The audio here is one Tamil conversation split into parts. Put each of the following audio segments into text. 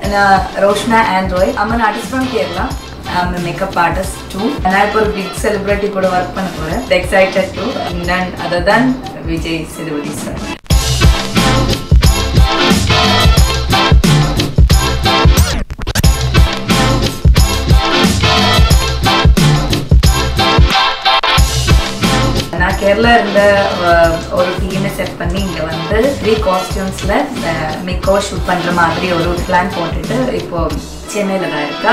நான் Roshna ஆண்ட்ராய் I'm an artist from Kerala. I'm a makeup artist too. நான் இப்போ ஒரு பிக் செலிபிரிட்டி கூட ஒர்க் பண்ண போகிறேன் excited to none other than Vijay Sethupathi sir நான் கேரளா இருந்த அஹ், ஒரு டீமை செட் பண்ணி இங்கே வந்து த்ரீ காஸ்டியூம்ஸில் மிக்கோ ஷூட் பண்ணுற மாதிரி ஒரு பிளான் போட்டுட்டு இப்போ சென்னையில் தான் இருக்கா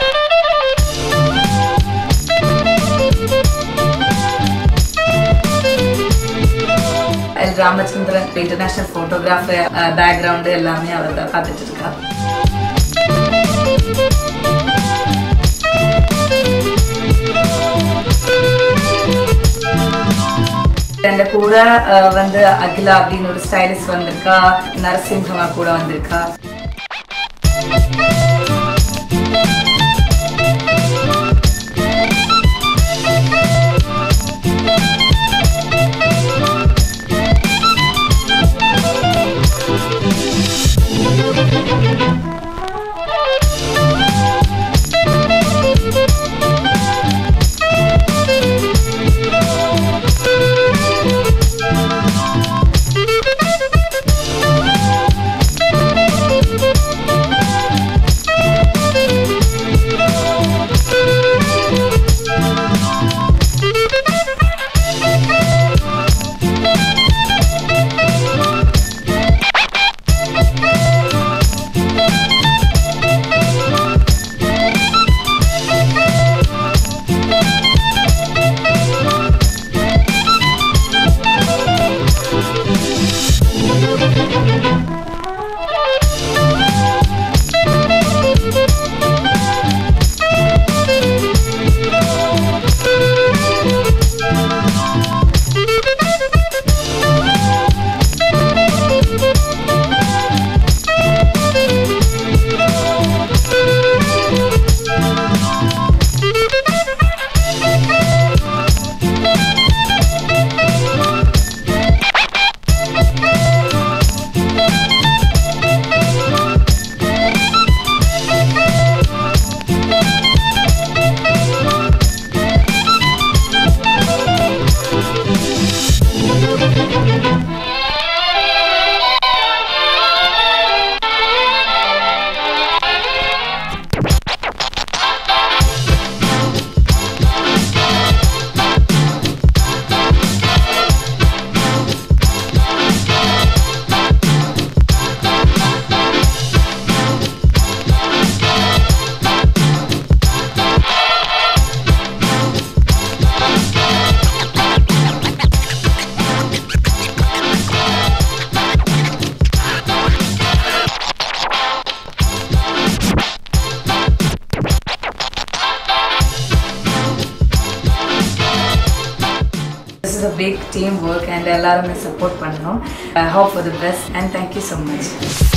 L Ramachandran international photographer background எல்லாமே அவர் தான் பார்த்துட்டு இருக்கா என் கூட அஹ், வந்து அகிலா அப்படின்னு ஒரு ஸ்டைலிஸ்ட் வந்திருக்கா நரசிம்ஹமா கூட வந்திருக்கா This is a big team work and எல்லாருமே சப்போர்ட் பண்ணணும் hope for the best and thank you so much